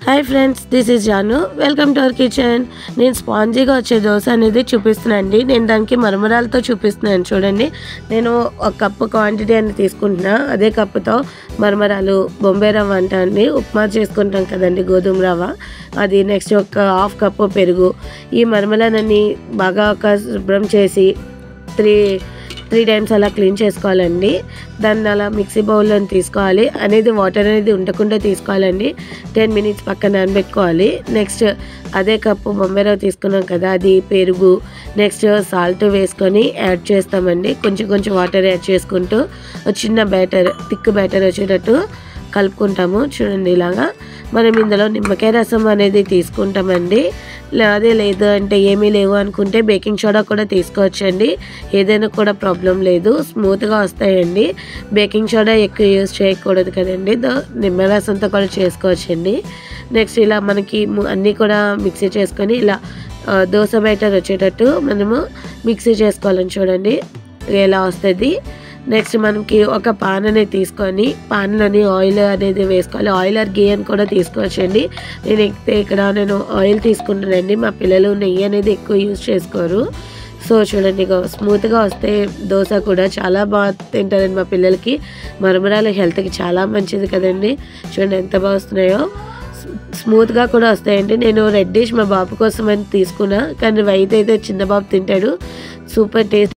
hi friends this is Janu welcome to our kitchen నేను స్పాంజీగా వచ్చే దోశ అనేది చూపిస్తున్నానండి నేను దానికి మరమరాలతో చూపిస్తున్నాను చూడండి నేను ఒక కప్పు క్వాంటిటీ అనేది తీసుకుంటున్నా అదే కప్పుతో మరమరాలు బొంబాయి రవ్వ అంట అండి ఉప్మా చేసుకుంటాం కదండి గోధుమ రవ్వ అది నెక్స్ట్ ఒక హాఫ్ కప్పు పెరుగు ఈ మరమరాలన్నీ బాగా ఒక శుభ్రం చేసి త్రీ త్రీ టైమ్స్ అలా క్లీన్ చేసుకోవాలండి దాన్ని అలా మిక్సీ బౌల్లో తీసుకోవాలి అనేది వాటర్ అనేది ఉండకుండా తీసుకోవాలండి టెన్ మినిట్స్ పక్కన నానబెట్టుకోవాలి నెక్స్ట్ అదే కప్పు బొంబెరవ తీసుకున్నాం కదా అది పెరుగు నెక్స్ట్ సాల్ట్ వేసుకొని యాడ్ చేస్తామండి కొంచెం కొంచెం వాటర్ యాడ్ చేసుకుంటూ ఒక చిన్న బ్యాటర్ థిక్ బ్యాటర్ వచ్చేటట్టు కలుపుకుంటాము చూడండి ఇలాగా మనం ఇందులో నిమ్మకాయ రసం అనేది తీసుకుంటామండి లే- అదే లేదు అంటే ఏమీ లేవు అనుకుంటే బేకింగ్ సోడా కూడా తీసుకోవచ్చండి ఏదైనా కూడా ప్రాబ్లం లేదు స్మూత్గా వస్తాయండి బేకింగ్ సోడా ఎక్కువ యూజ్ చేయకూడదు కదండి దో- నిమ్మరసంతో కూడా చేసుకోవచ్చండి నెక్స్ట్ ఇలా మనకి ము- అన్నీ కూడా మిక్సీ చేసుకొని ఇలా ఆ, దోశ బ్యాటర్ వచ్చేటట్టు మనము మిక్సీ చేసుకోవాలని చూడండి ఎలా వస్తుంది నెక్స్ట్ మనకి ఒక పాన్ అనేది తీసుకొని పాన్లోని ఆయిల్ అనేది వేసుకోవాలి ఆయిల్ ఆర్ గీ అని కూడా తీసుకోవచ్చండి నేను ఎక్కితే ఇక్కడ నేను ఆయిల్ తీసుకుంటానండి మా పిల్లలు నెయ్యి అనేది ఎక్కువ యూజ్ చేసుకోరు సో చూడండి ఇక స్మూత్గా వస్తే దోశ కూడా చాలా బాగా తింటారండి మా పిల్లలకి మరమరాలు హెల్త్కి చాలా మంచిది కదండి చూడండి ఎంత బాగా వస్తున్నాయో స్మూత్గా కూడా వస్తాయండి నేను రెడ్ డిష్ మా బాబు కోసం అని తీసుకున్నా కానీ వైట్ అయితే చిన్న బాబు తింటాడు సూపర్ టేస్ట్